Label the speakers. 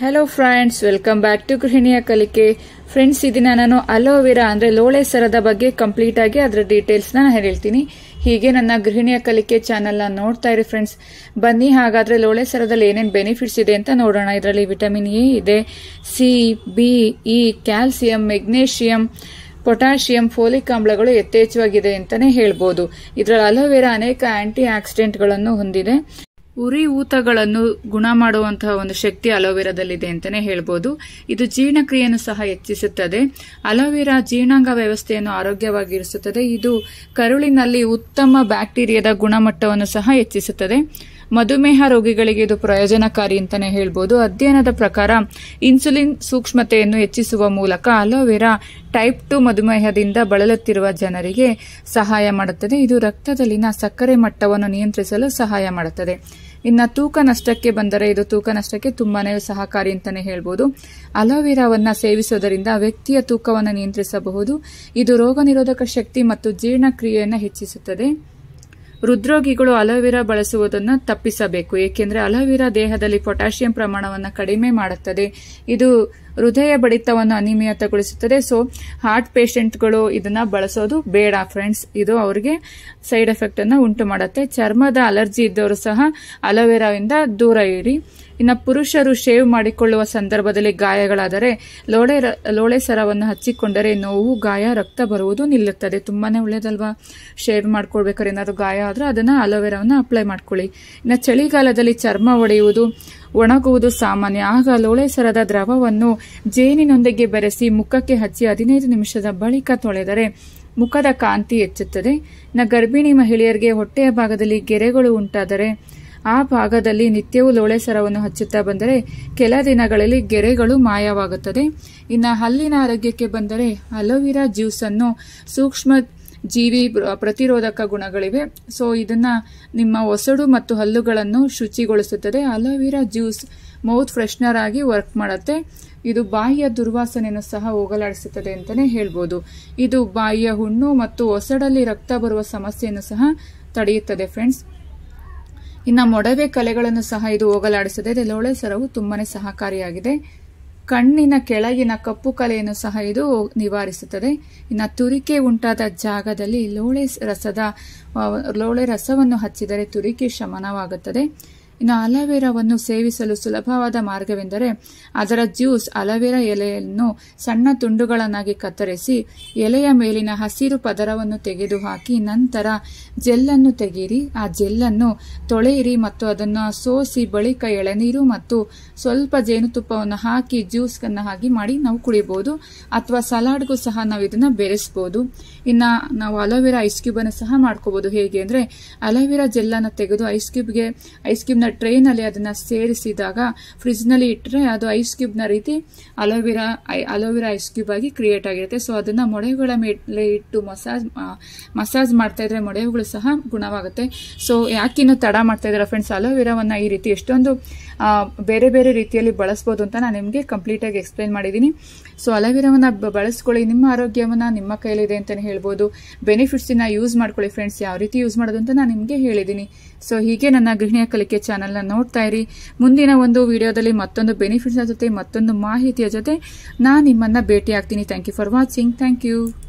Speaker 1: hello friends welcome back to ಗೃಹಿಣಿಯ ಕಲಿಕೆ friends ಇದನ್ನ ನಾನು ಅಲೋವೆರಾ ಅಂದ್ರೆ ಲೋಳೆ ಸರದ ಬಗ್ಗೆ ಕಂಪ್ಲೀಟ್ ಆಗಿ ಅದರ ಡೀಟೇಲ್ಸ್ ನಾನು ಹೇಳ್ತೀನಿ ಹೀಗೆ ನನ್ನ ಗೃಹಿಣಿಯ ಕಲಿಕೆ ಚಾನೆಲ್ ನೋಡ್ತಾ ಇರಿ ಫ್ರೆಂಡ್ಸ್ ಬನ್ನಿ ಹಾಗಾದ್ರೆ ಲೋಳೆ ಸರದಲ್ಲಿ ಏನೇನು ಬೆನಿಫಿಟ್ಸ್ ಇದೆ ಅಂತ ನೋಡೋಣ ಇದರಲ್ಲಿ ವಿಟಮಿನ್ ಎ ಇದೆ C B E calcium magnesium potassium folic ಆಮ್ಲಗಳು ಯಥೇಚ್ಛವಾಗಿದೆ ಅಂತಾನೆ ಹೇಳ್ಬೋದು ಇದರಲ್ಲಿ ಅಲೋವೆರಾ ಅನೇಕ ಆಂಟಿ ಆಕ್ಸಿಡೆಂಟ್ಗಳನ್ನು ಹೊಂದಿದೆ ಉರಿ ಊತಗಳನ್ನು ಗುಣ ಮಾಡುವಂತಹ ಒಂದು ಶಕ್ತಿ ಅಲೋವೆರಾದಲ್ಲಿದೆ ಅಂತಾನೆ ಹೇಳ್ಬೋದು ಇದು ಜೀರ್ಣಕ್ರಿಯೆಯನ್ನು ಸಹ ಹೆಚ್ಚಿಸುತ್ತದೆ ಅಲೋವೆರಾ ಜೀರ್ಣಾಂಗ ವ್ಯವಸ್ಥೆಯನ್ನು ಆರೋಗ್ಯವಾಗಿರಿಸುತ್ತದೆ ಇದು ಕರುಳಿನಲ್ಲಿ ಉತ್ತಮ ಬ್ಯಾಕ್ಟೀರಿಯಾದ ಗುಣಮಟ್ಟವನ್ನು ಸಹ ಹೆಚ್ಚಿಸುತ್ತದೆ ಮಧುಮೇಹ ರೋಗಿಗಳಿಗೆ ಇದು ಪ್ರಯೋಜನಕಾರಿ ಅಂತಾನೆ ಹೇಳ್ಬೋದು ಅಧ್ಯಯನದ ಪ್ರಕಾರ ಇನ್ಸುಲಿನ್ ಸೂಕ್ಷ್ಮತೆಯನ್ನು ಹೆಚ್ಚಿಸುವ ಮೂಲಕ ಅಲೋವೆರಾ ಟೈಪ್ ಟು ಮಧುಮೇಹದಿಂದ ಬಳಲುತ್ತಿರುವ ಜನರಿಗೆ ಸಹಾಯ ಮಾಡುತ್ತದೆ ಇದು ರಕ್ತದಲ್ಲಿನ ಸಕ್ಕರೆ ಮಟ್ಟವನ್ನು ನಿಯಂತ್ರಿಸಲು ಸಹಾಯ ಮಾಡುತ್ತದೆ ಇನ್ನ ತೂಕ ನಷ್ಟಕ್ಕೆ ಬಂದರೆ ಇದು ತೂಕ ನಷ್ಟಕ್ಕೆ ತುಂಬಾನೇ ಸಹಕಾರಿ ಅಂತಾನೆ ಹೇಳ್ಬೋದು ಅಲೋವೆರಾವನ್ನ ಸೇವಿಸುವುದರಿಂದ ವ್ಯಕ್ತಿಯ ತೂಕವನ್ನು ನಿಯಂತ್ರಿಸಬಹುದು ಇದು ರೋಗ ನಿರೋಧಕ ಶಕ್ತಿ ಮತ್ತು ಜೀರ್ಣಕ್ರಿಯೆಯನ್ನು ಹೆಚ್ಚಿಸುತ್ತದೆ ಹೃದ್ರೋಗಿಗಳು ಅಲೋವೆರಾ ಬಳಸುವುದನ್ನು ತಪ್ಪಿಸಬೇಕು ಏಕೆಂದರೆ ಅಲೋವೆರಾ ದೇಹದಲ್ಲಿ ಪೊಟ್ಯಾಷಿಯಂ ಪ್ರಮಾಣವನ್ನು ಕಡಿಮೆ ಮಾಡುತ್ತದೆ ಇದು ಹೃದಯ ಬಡಿತವನ್ನು ಅನಿಯಮಿತಗೊಳಿಸುತ್ತದೆ ಸೊ ಹಾರ್ಟ್ ಪೇಷಂಟ್ಗಳು ಇದನ್ನ ಬಳಸೋದು ಬೇಡ ಫ್ರೆಂಡ್ಸ್ ಇದು ಅವರಿಗೆ ಸೈಡ್ ಎಫೆಕ್ಟ್ ಅನ್ನು ಉಂಟು ಮಾಡುತ್ತೆ ಚರ್ಮದ ಅಲರ್ಜಿ ಇದ್ದವರು ಸಹ ಅಲೋವೆರಾವಿಂದ ದೂರ ಇರಿ ಇನ್ನು ಪುರುಷರು ಶೇವ್ ಮಾಡಿಕೊಳ್ಳುವ ಸಂದರ್ಭದಲ್ಲಿ ಗಾಯಗಳಾದರೆ ಲೋಳೆ ಲೋಳೆ ಸರವನ್ನು ಹಚ್ಚಿಕೊಂಡರೆ ನೋವು ಗಾಯ ರಕ್ತ ಬರುವುದು ನಿಲ್ಲುತ್ತದೆ ತುಂಬಾನೇ ಒಳ್ಳೇದಲ್ವಾ ಶೇವ್ ಮಾಡ್ಕೊಳ್ಬೇಕಾದ್ರೆ ಏನಾದ್ರು ಗಾಯ ಆದ್ರೆ ಅದನ್ನ ಅಲೋವೆರಾವನ್ನು ಅಪ್ಲೈ ಮಾಡ್ಕೊಳ್ಳಿ ಇನ್ನು ಚಳಿಗಾಲದಲ್ಲಿ ಚರ್ಮ ಒಡೆಯುವುದು ಒಣಗುವುದು ಸಾಮಾನ್ಯ ಆಗ ಲೋಳೆ ಸರದ ದ್ರವವನ್ನು ಜೇನಿನೊಂದಿಗೆ ಬೆರೆಸಿ ಮುಖಕ್ಕೆ ಹಚ್ಚಿ ಹದಿನೈದು ನಿಮಿಷದ ಬಳಿಕ ತೊಳೆದರೆ ಮುಖದ ಕಾಂತಿ ಹೆಚ್ಚುತ್ತದೆ ಇನ್ನು ಗರ್ಭಿಣಿ ಮಹಿಳೆಯರಿಗೆ ಹೊಟ್ಟೆಯ ಭಾಗದಲ್ಲಿ ಗೆರೆಗಳು ಉಂಟಾದರೆ ಆ ಭಾಗದಲ್ಲಿ ನಿತ್ಯವೂ ಲೋಳೆ ಸರವನ್ನು ಹಚ್ಚುತ್ತಾ ಬಂದರೆ ಕೆಲ ದಿನಗಳಲ್ಲಿ ಗೆರೆಗಳು ಮಾಯವಾಗುತ್ತದೆ ಇನ್ನು ಹಲ್ಲಿನ ಆರೋಗ್ಯಕ್ಕೆ ಬಂದರೆ ಅಲೋವಿರಾ ಜ್ಯೂಸ್ ಅನ್ನು ಸೂಕ್ಷ್ಮ ಜೀವಿ ಪ್ರತಿರೋಧಕ ಗುಣಗಳಿವೆ ಸೊ ಇದನ್ನ ನಿಮ್ಮ ಒಸಡು ಮತ್ತು ಹಲ್ಲುಗಳನ್ನು ಶುಚಿಗೊಳಿಸುತ್ತದೆ ಅಲೋವಿರಾ ಜ್ಯೂಸ್ ಮೌತ್ ಫ್ರೆಶ್ನರ್ ಆಗಿ ವರ್ಕ್ ಮಾಡುತ್ತೆ ಇದು ಬಾಯಿಯ ದುರ್ವಾಸನೆಯನ್ನು ಸಹ ಹೋಗಲಾಡಿಸುತ್ತದೆ ಅಂತಾನೆ ಹೇಳ್ಬೋದು ಇದು ಬಾಯಿಯ ಹುಣ್ಣು ಮತ್ತು ಒಸಡಲ್ಲಿ ರಕ್ತ ಬರುವ ಸಮಸ್ಯೆಯನ್ನು ಸಹ ತಡೆಯುತ್ತದೆ ಫ್ರೆಂಡ್ಸ್ ಇನ್ನು ಮೊಡವೆ ಕಲೆಗಳನ್ನು ಸಹ ಇದು ಹೋಗಲಾಡಿಸುತ್ತದೆ ಲೋಳೆ ಸರವು ತುಂಬಾನೇ ಸಹಕಾರಿಯಾಗಿದೆ ಕಣ್ಣಿನ ಕೆಳಗಿನ ಕಪ್ಪು ಕಲೆಯನ್ನು ಸಹ ಇದು ನಿವಾರಿಸುತ್ತದೆ ಇನ್ನು ತುರಿಕೆ ಉಂಟಾದ ಜಾಗದಲ್ಲಿ ಲೋಳೆ ರಸದ ಲೋಳೆ ರಸವನ್ನು ಹಚ್ಚಿದರೆ ತುರಿಕೆ ಶಮನವಾಗುತ್ತದೆ ಇನ್ನು ಅಲೋವೆರಾವನ್ನು ಸೇವಿಸಲು ಸುಲಭವಾದ ಮಾರ್ಗವೆಂದರೆ ಅದರ ಜ್ಯೂಸ್ ಅಲೋವೆರಾ ಎಲೆಯನ್ನು ಸಣ್ಣ ತುಂಡುಗಳನ್ನಾಗಿ ಕತ್ತರಿಸಿ ಎಲೆಯ ಮೇಲಿನ ಹಸಿರು ಪದರವನ್ನು ತೆಗೆದುಹಾಕಿ ನಂತರ ಜೆಲ್ಲನ್ನು ತೆಗೀರಿ ಆ ಜೆಲ್ಲನ್ನು ತೊಳೆಯಿರಿ ಮತ್ತು ಅದನ್ನು ಸೋಸಿ ಬಳಿಕ ಎಳೆನೀರು ಮತ್ತು ಸ್ವಲ್ಪ ಜೇನುತುಪ್ಪವನ್ನು ಹಾಕಿ ಜ್ಯೂಸ್ ಅನ್ನು ಹಾಕಿ ಮಾಡಿ ನಾವು ಕುಡಿಬಹುದು ಅಥವಾ ಸಲಾಡ್ಗೂ ಸಹ ನಾವು ಇದನ್ನ ಬೆರೆಸಬಹುದು ಇನ್ನ ನಾವು ಅಲೋವೆರಾ ಐಸ್ ಕ್ಯೂಬ್ ಅನ್ನು ಸಹ ಮಾಡ್ಕೋಬಹುದು ಹೇಗೆ ಅಂದ್ರೆ ಅಲೋವೆರಾ ಜೆಲ್ಲನ್ನು ತೆಗೆದು ಐಸ್ ಕ್ಯೂಬ್ಗೆ ಐಸ್ ಕ್ಯೂಬ್ ನ ಟ್ರೈನ್ ಅಲ್ಲಿ ಅದನ್ನ ಸೇರಿಸಿದಾಗ ಫ್ರಿಜ್ ನಲ್ಲಿ ಇಟ್ಟರೆ ಅದು ಐಸ್ ಕ್ಯೂಬ್ ನ ರೀತಿ ಅಲೋವೆರಾ ಅಲೋವೆರಾ ಐಸ್ ಕ್ಯೂಬ್ ಆಗಿ ಕ್ರಿಯೇಟ್ ಆಗಿರುತ್ತೆ ಸೊ ಅದನ್ನ ಮೊಳೆಗಳ ಮೇಲೆ ಇಟ್ಟು ಮಸಾಜ್ ಮಸಾಜ್ ಮಾಡ್ತಾ ಇದ್ರೆ ಮೊಳೆಗಳು ಸಹ ಗುಣವಾಗುತ್ತೆ ಸೊ ಯಾಕಿನ್ನು ತಡ ಮಾಡ್ತಾ ಇದ್ದಾರೆ ಫ್ರೆಂಡ್ಸ್ ಅಲೋವೆರಾವನ್ನ ಈ ರೀತಿ ಎಷ್ಟೊಂದು ಬೇರೆ ಬೇರೆ ರೀತಿಯಲ್ಲಿ ಬಳಸಬಹುದು ಅಂತ ನಾನು ನಿಮಗೆ ಕಂಪ್ಲೀಟ್ ಆಗಿ ಎಕ್ಸ್ಪ್ಲೈನ್ ಮಾಡಿದ್ದೀನಿ ಸೊ ಅಲೋವೆರಾವನ್ನ ಬಳಸ್ಕೊಳ್ಳಿ ನಿಮ್ಮ ಆರೋಗ್ಯವನ್ನ ನಿಮ್ಮ ಕೈಲಿದೆ ಅಂತಾನೆ ಹೇಳ್ಬೋದು ಬೆನಿಫಿಟ್ಸ್ ನ ಯೂಸ್ ಮಾಡ್ಕೊಳ್ಳಿ ಫ್ರೆಂಡ್ಸ್ ಯಾವ ರೀತಿ ಯೂಸ್ ಮಾಡೋದು ಅಂತ ನಾನು ನಿಮಗೆ ಹೇಳಿದ್ದೀನಿ ಸೊ ಹೀಗೆ ನನ್ನ ಗೃಹಿಣಿಯ ಕಲಿಕೆ ಚಾನೆಲ್ನ ನೋಡ್ತಾ ಇರಿ ಮುಂದಿನ ಒಂದು ವಿಡಿಯೋದಲ್ಲಿ ಮತ್ತೊಂದು ಬೆನಿಫಿಟ್ಸ್ ಜೊತೆ ಮತ್ತೊಂದು ಮಾಹಿತಿಯ ಜೊತೆ ನಾನು ನಿಮ್ಮನ್ನ ಭೇಟಿ ಆಗ್ತೀನಿ thank you for watching thank you